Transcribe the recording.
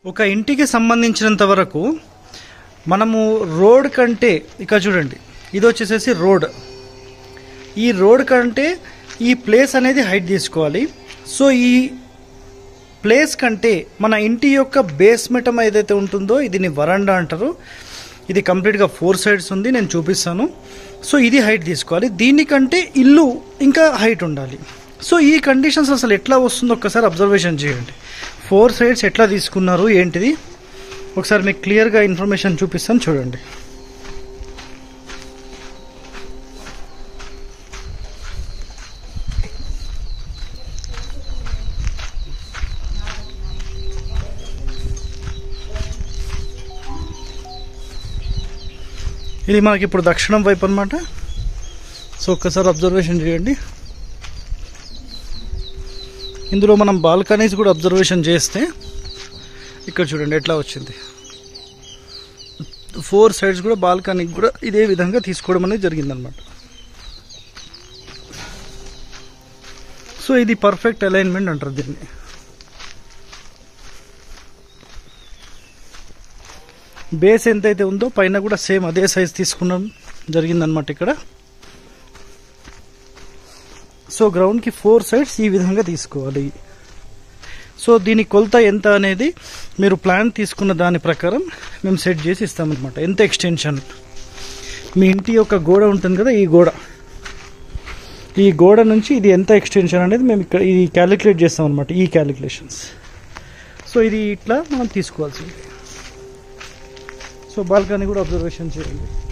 ఒక ఇంటికి సంబంధించినంత వరకు మనము రోడ్ కంటే ఇక చూడండి ఇది వచ్చేసేసి రోడ్ ఈ రోడ్ కంటే ఈ ప్లేస్ అనేది హైట్ తీసుకోవాలి సో ఈ ప్లేస్ కంటే మన ఇంటి యొక్క బేస్మెటం ఏదైతే ఉంటుందో దీన్ని వరండా అంటారు ఇది కంప్లీట్గా ఫోర్ సైడ్స్ ఉంది నేను చూపిస్తాను సో ఇది హైట్ తీసుకోవాలి దీనికంటే ఇల్లు ఇంకా హైట్ ఉండాలి సో ఈ కండిషన్స్ అసలు ఎట్లా వస్తుందో ఒక్కసారి అబ్జర్వేషన్ చేయండి ఫోర్ సైడ్స్ ఎట్లా తీసుకున్నారు ఏంటిది ఒకసారి మీకు క్లియర్గా ఇన్ఫర్మేషన్ చూపిస్తాను చూడండి ఇది మనకి ఇప్పుడు దక్షిణం వైపు అనమాట సో ఒక్కసారి అబ్జర్వేషన్ చేయండి ఇందులో మనం బాల్కనీస్ కూడా అబ్జర్వేషన్ చేస్తే ఇక్కడ చూడండి ఎట్లా వచ్చింది ఫోర్ సైడ్స్ కూడా బాల్కనీకి కూడా ఇదే విధంగా తీసుకోవడం అనేది జరిగిందనమాట సో ఇది పర్ఫెక్ట్ అలైన్మెంట్ అంటారు దీన్ని బేస్ ఎంతైతే ఉందో పైన కూడా సేమ్ అదే సైజ్ తీసుకున్నాం జరిగిందనమాట ఇక్కడ సో గ్రౌండ్కి ఫోర్ సైడ్స్ ఈ విధంగా తీసుకోవాలి సో దీని కొలత ఎంత అనేది మీరు ప్లాన్ తీసుకున్న దాని ప్రకారం మేము సెట్ చేసి ఇస్తామన్నమాట ఎంత ఎక్స్టెన్షన్ మీ ఇంటి యొక్క గోడ ఉంటుంది కదా ఈ గోడ ఈ గోడ నుంచి ఇది ఎంత ఎక్స్టెన్షన్ అనేది మేము ఇక్కడ ఇది క్యాలిక్యులేట్ చేస్తాం అనమాట ఈ క్యాలిక్యులేషన్స్ సో ఇది ఇట్లా మనం తీసుకోవాల్సింది సో బాల్కనీ కూడా అబ్జర్వేషన్ చేయండి